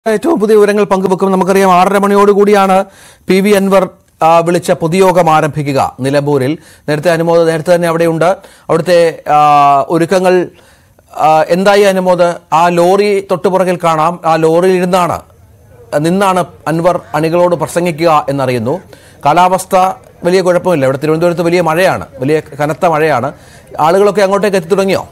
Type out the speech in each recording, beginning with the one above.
ഏറ്റവും പുതിയ വിവരങ്ങൾ പങ്കുവെക്കും നമുക്കറിയാം ആറര മണിയോടുകൂടിയാണ് പി വി അൻവർ ആ, വിളിച്ച പൊതുയോഗം ആരംഭിക്കുക നിലമ്പൂരിൽ നേരത്തെ അനുമോദ് നേരത്തെ തന്നെ അവിടെയുണ്ട് അവിടുത്തെ ആ, ഒരുക്കങ്ങൾ ആ, എന്തായി അനുമോദ് ആ ലോറി തൊട്ടുപുറകിൽ കാണാം ആ ലോറിയിൽ ഇരുന്നാണ് നിന്നാണ് അൻവർ അണികളോട് പ്രസംഗിക്കുക എന്നറിയുന്നു കാലാവസ്ഥ വലിയ കുഴപ്പമില്ല ഇവിടെ തിരുവനന്തപുരത്ത് വലിയ മഴയാണ് വലിയ കനത്ത മഴയാണ് ആളുകളൊക്കെ അങ്ങോട്ടേക്ക് എത്തി തുടങ്ങിയോ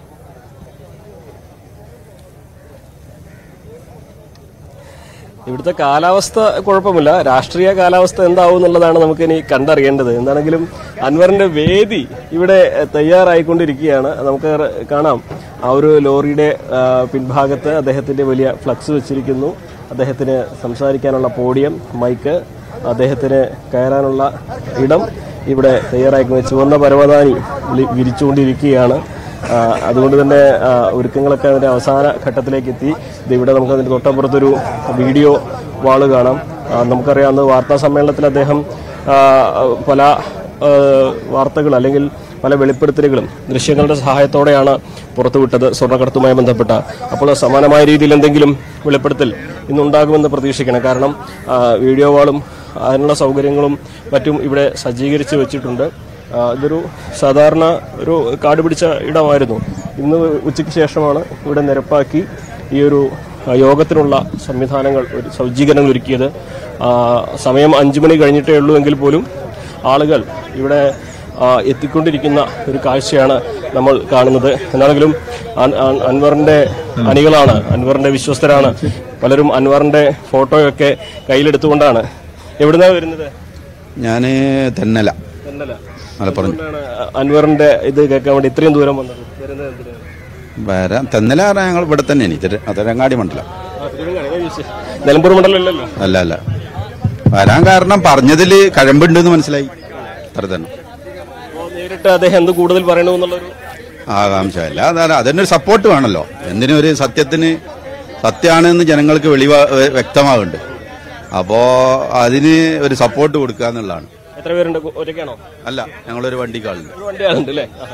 ഇവിടുത്തെ കാലാവസ്ഥ കുഴപ്പമില്ല രാഷ്ട്രീയ കാലാവസ്ഥ എന്താവും എന്നുള്ളതാണ് നമുക്ക് ഇനി കണ്ടറിയേണ്ടത് എന്താണെങ്കിലും അൻവറിന്റെ വേദി ഇവിടെ തയ്യാറായിക്കൊണ്ടിരിക്കുകയാണ് നമുക്ക് കാണാം ആ ഒരു ലോറിയുടെ ആ, പിൻഭാഗത്ത് അദ്ദേഹത്തിന്റെ വലിയ ഫ്ലക്സ് വെച്ചിരിക്കുന്നു അദ്ദേഹത്തിന് സംസാരിക്കാനുള്ള പോഡിയം മൈക്ക് അദ്ദേഹത്തിന് കയറാനുള്ള ഇടം ഇവിടെ തയ്യാറായിരിക്കുന്നു ചുവന്ന പരവതാനി വിളി- വിരിച്ചുകൊണ്ടിരിക്കുകയാണ് ആ, അതുകൊണ്ട് തന്നെ ആ, ഒരുക്കങ്ങളൊക്കെ അതിന്റെ അവസാന ഘട്ടത്തിലേക്ക് എത്തി ഇത് ഇവിടെ നമുക്ക് അതിന്റെ തൊട്ടപ്പുറത്തൊരു വീഡിയോ വാള് കാണാം ആ, നമുക്കറിയാം അന്ന് വാർത്താ സമ്മേളനത്തിൽ അദ്ദേഹം ആ, പല ആ, വാർത്തകൾ അല്ലെങ്കിൽ പല വെളിപ്പെടുത്തലുകളും ദൃശ്യങ്ങളുടെ സഹായത്തോടെയാണ് പുറത്തുവിട്ടത് സ്വർണ്ണക്കടത്തുമായി ബന്ധപ്പെട്ട അപ്പോൾ സമാനമായ രീതിയിൽ എന്തെങ്കിലും വെളിപ്പെടുത്തൽ ഇന്നുണ്ടാകുമെന്ന് പ്രതീക്ഷിക്കണം കാരണം ആ, വീഡിയോ വാളും അതിനുള്ള സൗകര്യങ്ങളും മറ്റും ഇവിടെ സജ്ജീകരിച്ച് വെച്ചിട്ടുണ്ട് ആ, ഇതൊരു സാധാരണ ഒരു കാട് പിടിച്ച ഇടമായിരുന്നു ഇന്ന് ഉച്ചയ്ക്ക് ശേഷമാണ് ഇവിടെ നിരപ്പാക്കി ഈ ഒരു ആ, യോഗത്തിനുള്ള സംവിധാനങ്ങൾ ഒരു സജ്ജീകരണങ്ങൾ ഒരുക്കിയത് ആ, സമയം അഞ്ചു മണി കഴിഞ്ഞിട്ടേ ഉള്ളൂ എങ്കിൽ പോലും ആളുകൾ ഇവിടെ ആ, എത്തിക്കൊണ്ടിരിക്കുന്ന ഒരു കാഴ്ചയാണ് നമ്മൾ കാണുന്നത് എന്നാണെങ്കിലും അൻ- അൻ- അൻവറിന്റെ അണികളാണ് അൻവറിന്റെ വിശ്വസ്തരാണ് പലരും അൻവറിന്റെ ഫോട്ടോയൊക്കെ കയ്യിലെടുത്തുകൊണ്ടാണ് എവിടുന്നാണ് വരുന്നത് ഞാൻ തെന്നല എന്നല്ല മലപ്പുറം എന്തുകൊണ്ടാണ് അൻവറിന്റെ ഇത് കേൾക്കാൻ വേണ്ടി ഇത്രയും ദൂരം വന്നത് വരുന്നത് എന്തിനാ? വരാം തെന്നല പറഞ്ഞാൽ ഞങ്ങൾ ഇവിടെ തന്നെയാണ് ഇത് അതരങ്ങാടി മണ്ഡലം ആ, തിരുവനന്തപുരം, ഞാൻ ചോദിച്ചേ. നിലമ്പൂർ മണ്ഡലം അല്ലല്ലോ അല്ല അല്ല വരാൻ കാരണം പറഞ്ഞതിൽ കഴമ്പുണ്ടെന്ന് മനസ്സിലായി അത്ര തന്നെ അപ്പോ നേരിട്ട് അദ്ദേഹം എന്ത് കൂടുതൽ പറയണമെന്നുള്ളൊരു ആകാംക്ഷ അല്ല അതാണ് അതിനൊരു സപ്പോർട്ട് വേണമല്ലോ എന്തിനും ഒരു സത്യത്തിന് സത്യമാണെന്ന് ജനങ്ങൾക്ക് വെളിവാ വെ- വ്യക്തമാകുന്നുണ്ട് അപ്പോ അതിന് ഒരു സപ്പോർട്ട് കൊടുക്കുക എന്നുള്ളതാണ് എത്ര പേരുണ്ട് ഒറ്റയ്ക്കാണോ അല്ല ഞങ്ങളൊരു വണ്ടിക്കാളുണ്ട് ഒരു വണ്ടി ആളുണ്ട് അല്ലേ ആ.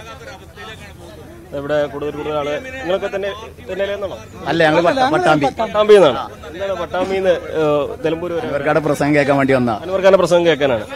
ഇവിടെ കൂടുതൽ കൂടുതൽ ആള് നിങ്ങളൊക്കെ തന്നെ തെന്നലെന്നാണോ അല്ല ഞങ്ങൾ പട്ടാമ്പി പട്ടാമ്പിയിൽ നിന്നാണ് എന്താണ് പട്ടാമ്പിന്ന് നിലമ്പൂർ വരെ ഇവർക്കവിടെ പ്രസംഗം കേൾക്കാൻ വേണ്ടി വന്ന അൻവർഖാന്റെ പ്രസംഗം കേൾക്കാനാണ്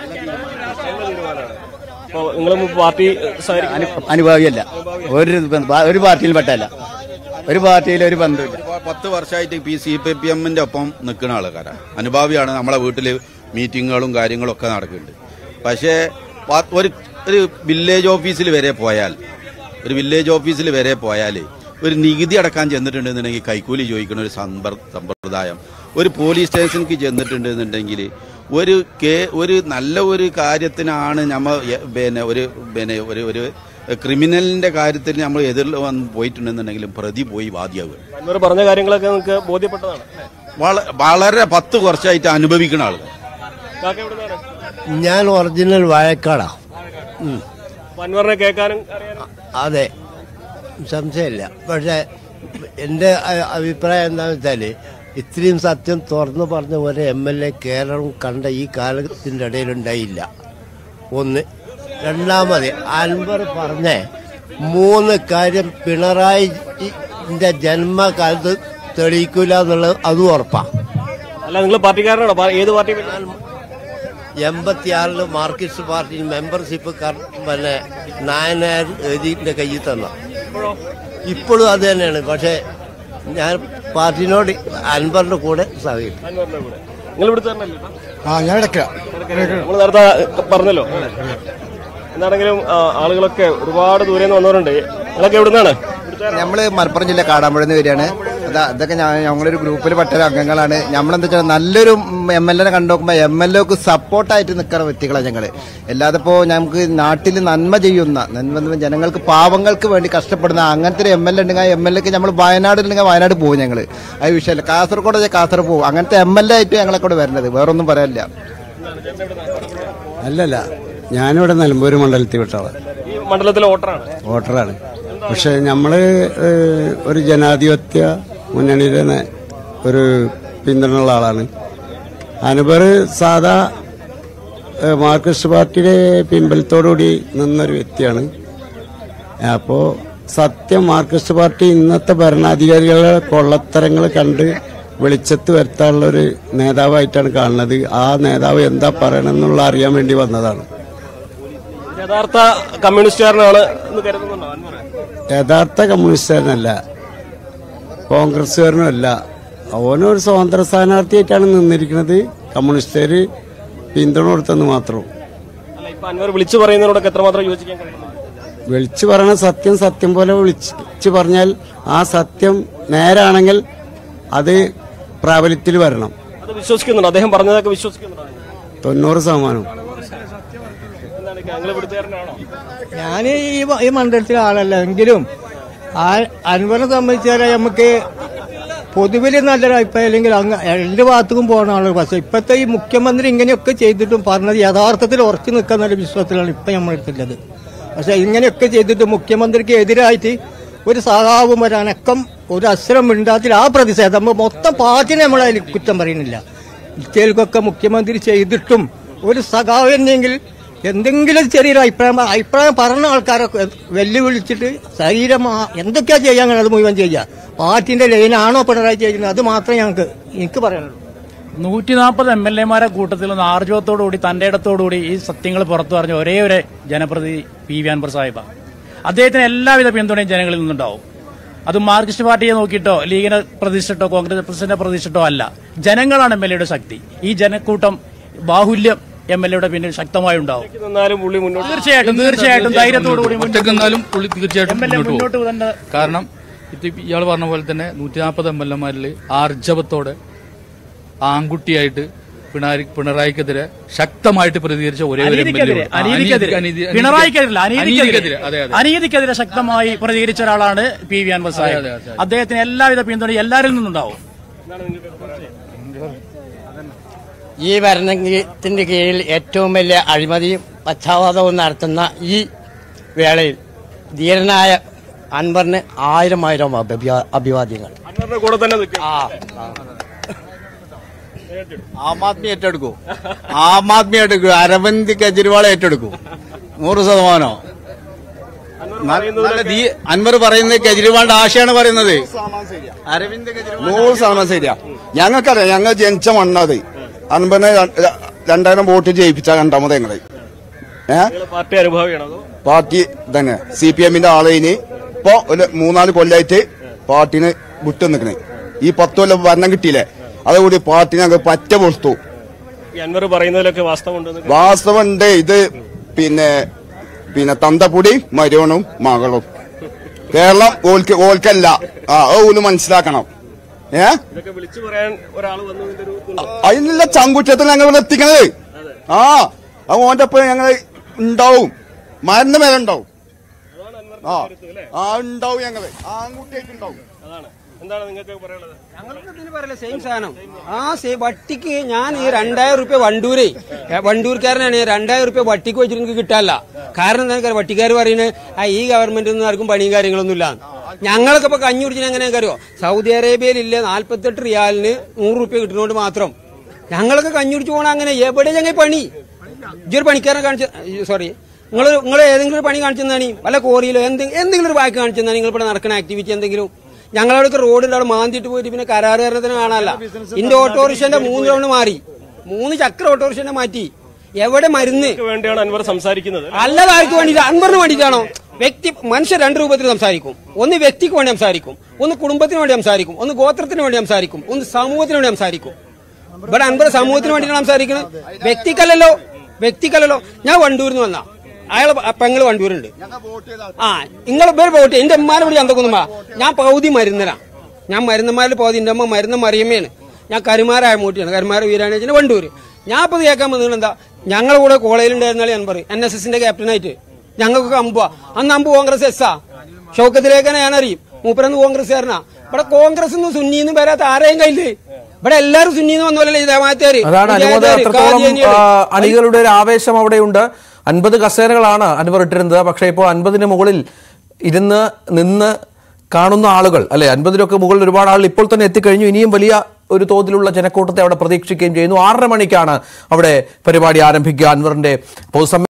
അപ്പോൾ നിങ്ങൾ പാർട്ടി സഹകരിക്കുന്ന അനുഭാവിയല്ല ഒരു ബന്ധ- ഒരു പാർട്ടിയിൽ പെട്ടല്ല ഒരു പാർട്ടിയിൽ ഒരു ബന്ധമില്ല ഇപ്പോ പത്ത് വർഷമായിട്ട് പി സി പി പി എമ്മിന്റെ ഒപ്പം നിൽക്കുന്ന ആൾക്കാരാണ് അനുഭാവിയാണ് നമ്മളെ വീട്ടിൽ മീറ്റിങ്ങുകളും കാര്യങ്ങളും ഒക്കെ നടക്കുന്നുണ്ട് പക്ഷേ പ- ഒരു ഒരു വില്ലേജ് ഓഫീസിൽ വരെ പോയാൽ ഒരു വില്ലേജ് ഓഫീസിൽ വരെ പോയാൽ ഒരു നികുതി അടക്കാൻ ചെന്നിട്ടുണ്ടെന്നുണ്ടെങ്കിൽ കൈക്കൂലി ചോദിക്കുന്ന ഒരു സമ്പർ സമ്പ്രദായം ഒരു പോലീസ് സ്റ്റേഷനിലേക്ക് ചെന്നിട്ടുണ്ടെന്നുണ്ടെങ്കിൽ ഒരു കേ ഒരു നല്ല ഒരു കാര്യത്തിനാണ് നമ്മൾ പിന്നെ ഒരു പിന്നെ ഒരു ഒരു ക്രിമിനലിന്റെ കാര്യത്തിൽ നമ്മൾ എതിരിൽ വന്ന് പോയിട്ടുണ്ടെന്നുണ്ടെങ്കിലും പ്രതി പോയി വാദിയാവുക അൻവർ പറഞ്ഞ കാര്യങ്ങളൊക്കെ നിങ്ങൾക്ക് ബോധ്യപ്പെട്ടതാണ് വള- വളരെ പത്ത് വർഷമായിട്ട് അനുഭവിക്കുന്ന ആളുകൾ കാക്ക എവിടുന്നാണ് ഞാൻ ഒറിജിനൽ വാഴക്കാടാ ഉം. അപ്പൊ അൻവറിനെ കേൾക്കാനും അറിയാനും അതെ സംശയമില്ല പക്ഷെ എൻ്റെ അ- അഭിപ്രായം എന്താണെന്ന് വെച്ചാൽ ഇത്രയും സത്യം തുറന്നു പറഞ്ഞ ഒരു എം എൽ എ കേരളം കണ്ട ഈ കാലത്തിൻ്റെ ഇടയിലുണ്ടായില്ല ഒന്ന് രണ്ടാമത് അൻവർ പറഞ്ഞ മൂന്ന് കാര്യം പിണറായിന്റെ ജന്മകാലത്ത് തെളിയിക്കൂല എന്നുള്ളത് അതും ഉറപ്പാണ് അല്ല നിങ്ങൾ പാർട്ടിക്കാരനാണോ പാ- ഏത് പാർട്ടി എൺപത്തിയാറില് മാർക്സിസ്റ്റ് പാർട്ടി മെമ്പർഷിപ്പ് കർ- പിന്നെ നായനാർ എഴുതിന്റെ കയ്യിൽ തന്ന ഇപ്പോഴും അത് തന്നെയാണ് പക്ഷെ ഞാൻ പാർട്ടിനോട് അൻവറിന്റെ കൂടെ സഹകരിക്കും അൻവറിന്റെ കൂടെ നിങ്ങൾ ഇവിടുത്തെ തന്നെയല്ലേ ആ ഞാൻ ഇടയ്ക്ക നമ്മൾ നേരത്തെ പറഞ്ഞല്ലോ എന്താണെങ്കിലും ആ, ആളുകളൊക്കെ ഒരുപാട് ദൂരെ നിന്ന് വന്നവരുണ്ട് നിങ്ങളൊക്കെ എവിടുന്നാണ് നമ്മള് മലപ്പുറം ജില്ല കാടാമ്പുഴ നിന്ന് വരികയാണ് അതാ ഇതൊക്കെ ഞ- ഞങ്ങളൊരു ഗ്രൂപ്പിൽ പെട്ട അംഗങ്ങളാണ് നമ്മളെന്താ വെച്ചാൽ നല്ലൊരു എം എൽ എനെ കണ്ടു നോക്കുമ്പോൾ എം എൽ എക്ക് സപ്പോർട്ടായിട്ട് നിൽക്കുന്ന വ്യക്തികളാണ് ഞങ്ങള് അല്ലാതെ ഇപ്പോ ഞങ്ങൾക്ക് നാട്ടിൽ നന്മ ചെയ്യുന്ന നന്മ എന്ന് പറഞ്ഞാൽ ജനങ്ങൾക്ക് പാവങ്ങൾക്ക് വേണ്ടി കഷ്ടപ്പെടുന്ന അങ്ങനത്തെ ഒരു എം എൽ എ ഉണ്ടെങ്കിൽ എം എൽ എക്ക് നമ്മൾ വയനാട് ഉണ്ടെങ്കിൽ വയനാട് പോകും ഞങ്ങള് അത് വിഷയമല്ല കാസർഗോഡ് വെച്ചാൽ കാസർഗോഡ് പോകും അങ്ങനത്തെ എം എൽ എ ആയിട്ട് ഞങ്ങളെ കൂടെ വരുന്നത് വേറൊന്നും പറയാനില്ല അല്ലല്ല ഞാനിവിടെ നിലമ്പൂർ മണ്ഡലത്തിൽ വിട്ടാള് ഈ മണ്ഡലത്തിലെ വോട്ടറാണ് വോട്ടറാണ് പക്ഷെ നമ്മള് ഏഹ്, ഒരു ജനാധിപത്യ മുന്നണിയുടെ തന്നെ ഒരു പിന്തുണയുള്ള ആളാണ് അനുബർ സാധാ ഏഹ്, മാർക്സിസ്റ്റ് പാർട്ടിയുടെ പിൻബലത്തോടുകൂടി നിന്നൊരു വ്യക്തിയാണ് അപ്പോൾ സത്യം മാർക്സിസ്റ്റ് പാർട്ടി ഇന്നത്തെ ഭരണാധികാരികളുടെ കൊള്ളത്തരങ്ങൾ കണ്ട് വെളിച്ചത്ത് വരുത്താനുള്ള ഒരു നേതാവായിട്ടാണ് കാണുന്നത് ആ നേതാവ് എന്താ പറയണമെന്നുള്ള അറിയാൻ വേണ്ടി വന്നതാണ് യഥാർത്ഥ കമ്മ്യൂണിസ്റ്റുകാരനാണ് എന്ന് കരുതുന്നുണ്ടോ അൻവർ യഥാർത്ഥ കമ്മ്യൂണിസ്റ്റുകാരനല്ല കോൺഗ്രസ്സുകാരനുമല്ല അവനൊരു സ്വതന്ത്ര സ്ഥാനാർത്ഥിയായിട്ടാണ് നിന്നിരിക്കുന്നത് കമ്മ്യൂണിസ്റ്റുകാർ പിന്തുണ കൊടുത്തെന്ന് മാത്രം അല്ല ഇപ്പൊ അൻവർ വിളിച്ചു പറയുന്നതിനോടൊക്കെ എത്രമാത്രം യോജിക്കാൻ കഴിയുന്നു വിളിച്ചു പറയണ സത്യം സത്യം പോലെ വിളിച്ചു പറഞ്ഞാൽ ആ സത്യം നേരാണെങ്കിൽ അത് പ്രാബല്യത്തിൽ വരണം അത് വിശ്വസിക്കുന്നുണ്ടോ അദ്ദേഹം പറഞ്ഞതൊക്കെ വിശ്വസിക്കുന്നുണ്ടോ തൊണ്ണൂറ് ശതമാനം എന്താണ് ഞങ്ങൾ ഇവിടുത്തുകാരനാണോ ഞാൻ ഈ മ- ഈ മണ്ഡലത്തിലെ ആളല്ല എങ്കിലും ആ അൻവറിനെ സംബന്ധിച്ചാൽ നമുക്ക് പൊതുവിൽ നല്ലൊരു അഭിപ്രായം അല്ലെങ്കിൽ അങ്ങ് രണ്ട് ഭാഗത്തേക്കും പോകുന്ന ആളുകൾ പക്ഷെ ഇപ്പോഴത്തെ ഈ മുഖ്യമന്ത്രി ഇങ്ങനെയൊക്കെ ചെയ്തിട്ടും പറഞ്ഞത് യഥാർത്ഥത്തിൽ ഉറച്ചു നിൽക്കാൻ നല്ല വിശ്വാസത്തിലാണ് ഇപ്പം നമ്മളെടുത്തുള്ളത് പക്ഷെ ഇങ്ങനെയൊക്കെ ചെയ്തിട്ട് മുഖ്യമന്ത്രിക്ക് എതിരായിട്ട് ഒരു സഹാവും ഒരു അനക്കം ഒരു അസ്ത്രം മിണ്ടാത്തിൽ ആ പ്രതിഷേധം നമ്മൾ മൊത്തം പാർട്ടിനെ നമ്മളതിൽ കുറ്റം പറയുന്നില്ല ഇറ്റേൽക്കൊക്കെ മുഖ്യമന്ത്രി ചെയ്തിട്ടും ഒരു സഖാവെന്നെങ്കിൽ എന്തെങ്കിലും ചെറിയൊരു അഭിപ്രായം അഭിപ്രായം പറഞ്ഞ ആൾക്കാരൊക്കെ വെല്ലുവിളിച്ചിട്ട് ശരീരം ആ- എന്തൊക്കെയാ ചെയ്യാൻ കഴിയും അത് മുഴുവൻ ചെയ്യുക പാർട്ടിന്റെ ലൈനാണോ പിണറായി ചെയ്യുന്നത് അത് മാത്രമേ ഞങ്ങൾക്ക് എനിക്ക് പറയാനുള്ളൂ നൂറ്റി നാൽപ്പത് എം എൽ എമാരെ കൂട്ടത്തിൽ നിന്ന് ആർജവത്തോടുകൂടി തന്റെ ഇടത്തോടുകൂടി ഈ സത്യങ്ങൾ പുറത്തു പറഞ്ഞ ഒരേ ഒരു ജനപ്രതിനിധി പി വി അൻവർ സാഹിബാണ് അദ്ദേഹത്തിന് എല്ലാവിധ പിന്തുണയും ജനങ്ങളിൽ നിന്നുണ്ടാവും അത് മാർക്സിസ്റ്റ് പാർട്ടിയെ നോക്കിയിട്ടോ ലീഗിനെ പ്രതിഷ്ഠിട്ടോ കോൺഗ്രസിനെ പ്രതിഷ്ഠിട്ടോ അല്ല ജനങ്ങളാണ് എം എൽ എയുടെ ശക്തി ഈ ജനക്കൂട്ടം ബാഹുല്യം എം എൽ എയുടെ പിന്നിൽ ശക്തമായി ഉണ്ടാവും നിന്നാലും പുള്ളി മുന്നോട്ട് തീർച്ചയായിട്ടും തീർച്ചയായിട്ടും ധൈര്യത്തോടുകൂടി ഒറ്റക്ക് നിന്നാലും പുള്ളി തീർച്ചയായിട്ടും എം എൽ എ മുന്നോട്ട് മുന്നോട്ട് പോകും തന്നെ കാരണം ഇത് ഇയാൾ പറഞ്ഞ പോലെ തന്നെ നൂറ്റി നാൽപ്പത് എം എൽ എമാരിൽ ആർജവത്തോടെ ആൺകുട്ടിയായിട്ട് പിണറായി പിണറായിക്കെതിരെ ശക്തമായിട്ട് പ്രതികരിച്ച ഒരേ ഒരു എം എൽ അനീതിക്കെതിരെ അനീതിക്കെതിരെ പിണറായിക്കെതിരെ അനീതിക്കെതിരെ അതെ അതെ അനീതിക്കെതിരെ ശക്തമായി പ്രതികരിച്ച ഒരാളാണ് പി വി അൻവർ സാഹിബ് അതെ, അതെ, അതെ. അദ്ദേഹത്തിന് എല്ലാവിധ പിന്തുണയും എല്ലാവരിൽ നിന്നുണ്ടാവും ഈ ഭരണത്തിന്റെ കീഴിൽ ഏറ്റവും വലിയ അഴിമതിയും പക്ഷാപാതവും നടത്തുന്ന ഈ വേളയിൽ ധീരനായ അൻവറിന് ആയിരം ആയിരം അഭിവാ- അഭിവാദ്യങ്ങൾ അൻവറിന്റെ കൂടെ തന്നെ നിൽക്കും ആം ആദ്മി ഏറ്റെടുക്കും ആം ആദ്മി ഏറ്റെടുക്കും അരവിന്ദ് കെജ്രിവാൾ ഏറ്റെടുക്കും നൂറ് ശതമാനോ നല്ല ധീ- അൻവർ പറയുന്നത് കെജ്രിവാളിന്റെ ആശയാണ് പറയുന്നത് അരവിന്ദ് കെജ്രിവാൾ നൂറ് ശതമാനം ശരിയാ ഞങ്ങൾക്കറിയാം ഞങ്ങൾ ജനിച്ച മണ്ണത് അൻപതിനെ രണ്ടായിരം വോട്ട് ജയിപ്പിച്ച രണ്ടാമത് ഞങ്ങള് ഏ നിങ്ങൾ പാർട്ടി അനുഭാവിയാണോ അതോ പാർട്ടി തന്നെ സി പി എമ്മിന്റെ ആളേന് ഇപ്പൊ ഒരു മൂന്നാല് കൊല്ലായിട്ട് പാർട്ടിന് വിട്ടു നിൽക്കണേ ഈ പത്ത് കൊല്ലം ഭരണം കിട്ടിയില്ലേ അതുകൂടി പാർട്ടി ഞങ്ങൾ പറ്റ കൊടുത്തു ഈ അൻവർ പറയുന്നതിലൊക്കെ വാസ്തവമുണ്ടെന്ന് വാസ്തവണ്ട് ഇത് പിന്നെ പിന്നെ തന്തപ്പുടി മരോണും മകളും കേരളം ഓൽക്ക് ഓൽക്കല്ല ആ ഓല് മനസ്സിലാക്കണം ഏ ഇതൊക്കെ വിളിച്ചു പറയാൻ ഒരാൾ വന്നതിന്റെ ഒരു ഇതുണ്ടോ? അതിനുള്ള ചങ്കുറ്റത്തിൽ ഞങ്ങൾ ഇവിടെ എത്തിക്കണത് ആ അത് ഓന്റെ ഒപ്പം ഞങ്ങൾ ഉണ്ടാവും മരുന്ന് മേലെ ഉണ്ടാവും ആ ആ ഉണ്ടാവും ഞങ്ങള് ആൺകുട്ടിയായിട്ട് ഉണ്ടാവും അതാണ് എന്താണ് നിങ്ങൾക്ക് പറയാനുള്ളത് സെയിം സാധനം ആ സേ വട്ടിക്ക് ഞാൻ ഈ രണ്ടായിരം റുപ്യ വണ്ടൂരേ ഏ, വണ്ടൂർക്കാരനാണ് ഈ രണ്ടായിരം റുപ്യ വട്ടിക്ക് വെച്ചിട്ട് എനിക്ക് കിട്ടാല്ല കാരണം എന്താ വട്ടിക്കാർ പറയുന്നത് ആ ഈ ഗവൺമെന്റ് ഒന്നും ആർക്കും പണിയും കാര്യങ്ങളൊന്നും ഇല്ല ഞങ്ങളൊക്കെ ഇപ്പൊ കഞ്ഞി കുടിച്ചിന് എങ്ങനെയാ അറിയോ സൗദി അറേബ്യയിലില്ല നാല്പത്തെട്ട് റിയാലിന് നൂറ് റുപ്യ കിട്ടുന്നതുകൊണ്ട് മാത്രം ഞങ്ങളൊക്കെ കഞ്ഞി കുടിച്ചു പോകണ അങ്ങനെ എവിടെ ഞങ്ങൾ പണി ഇജ്ജൊരു പണിക്കാരനെ കാണിച്ച സോറി നിങ്ങൾ നിങ്ങൾ ഏതെങ്കിലും ഒരു പണി കാണിച്ചെന്നാണ് വല്ല കോറിയിലോ എന്തെങ്കിലും എന്തെങ്കിലും ഒരു ബാക്ക് കാണിച്ചെന്നാണ് നിങ്ങൾ ഇവിടെ നടക്കുന്ന ആക്ടിവിറ്റി എന്തെങ്കിലും ഞങ്ങളവിടെ റോഡിൽ അവിടെ മാന്തിട്ട് പോയിട്ട് പിന്നെ കരാറുകാരത്തിന് കാണാനല്ല ഇന്റെ ഓട്ടോറിക്ഷന്റെ മൂന്ന് റൗണ്ട് മാറി മൂന്ന് ചക്ര ഓട്ടോറിക്ഷന്റെ മാറ്റി എവിടെ മരുന്ന് നിങ്ങൾക്ക് വേണ്ടിയാണ് അൻവർ സംസാരിക്കുന്നത് അല്ലാതെ ആർക്ക് വേണ്ടിയിട്ട് അൻവറിന് വേണ്ടിയിട്ടാണോ വ്യക്തി മനുഷ്യർ രണ്ട് രൂപത്തിൽ സംസാരിക്കും ഒന്ന് വ്യക്തിക്ക് വേണ്ടി സംസാരിക്കും ഒന്ന് കുടുംബത്തിന് വേണ്ടി സംസാരിക്കും ഒന്ന് ഗോത്രത്തിന് വേണ്ടി സംസാരിക്കും ഒന്ന് സമൂഹത്തിന് വേണ്ടി സംസാരിക്കും ഇവിടെ അൻവർ സമൂഹത്തിന് വേണ്ടിയിട്ടാണ് സംസാരിക്കുന്നത് വ്യക്തിക്കല്ലല്ലോ വ്യക്തിക്കല്ലല്ലോ ഞാൻ വണ്ടൂരിൽ നിന്ന് വന്ന അയാളെ പെങ്ങള് വണ്ടൂരുണ്ട് ആ നിങ്ങൾ ഇവർ വോട്ട് എന്റെ ഉമ്മാനെ വിളി എന്തൊക്കെ ഞാൻ പൗതി മരുന്നരാ ഞാൻ മരുന്നന്മാരിൽ പൗതി എന്റെ അമ്മ മരുന്ന മറിയമ്മയാണ് ഞാൻ കരുമാരായ മൂട്ടിയാണ് കരുമാര വീരാണേച്ചിന്റെ വണ്ടൂര് ഞാൻ ഇപ്പൊ കേൾക്കാൻ വന്നത് എന്താ ഞങ്ങളുടെ കൂടെ കോളേജിലുണ്ടായിരുന്നാലും ഞാൻ പറയും എൻ എസ് എസിന്റെ ക്യാപ്റ്റനായിട്ട് ഞങ്ങൾക്കൊക്കെ അമ്പുവാ അന്ന് അമ്പ് കോൺഗ്രസ് എസ്സാ ഷൗക്കത്തിലേക്കാണ് ഞാൻ അറിയും മൂപ്പരന്ന് കോൺഗ്രസ്സുകാരനാ ഇവിടെ കോൺഗ്രസ് ഒന്നും സുന്നിന്നും വരാത്ത ആരെയും കയ്യില് ഇവിടെ എല്ലാവരും സുന്നിന്ന് വന്നോലല്ലേ ജമാഅത്തേര് അതാണ് അനുമതി മുജാഹിദുകാര്, അത്രത്തോളം ഖാദിയാനികള്. ആ, അണികളുടെ ഒരു ആവേശം അവിടെയുണ്ട് അൻപത് കസേരകളാണ് അൻവർ ഇട്ടിരുന്നത് പക്ഷേ ഇപ്പോൾ അൻപതിന് മുകളിൽ ഇരുന്ന് നിന്ന് കാണുന്ന ആളുകൾ അല്ലെ അൻപതിനൊക്കെ മുകളിൽ ഒരുപാട് ആളുകൾ ഇപ്പോൾ തന്നെ എത്തിക്കഴിഞ്ഞു ഇനിയും വലിയ ഒരു തോതിലുള്ള ജനക്കൂട്ടത്തെ അവിടെ പ്രതീക്ഷിക്കുകയും ചെയ്യുന്നു ആറര മണിക്കാണ് അവിടെ പരിപാടി ആരംഭിക്കുക അൻവറിന്റെ പൊതുസമ്മേളനം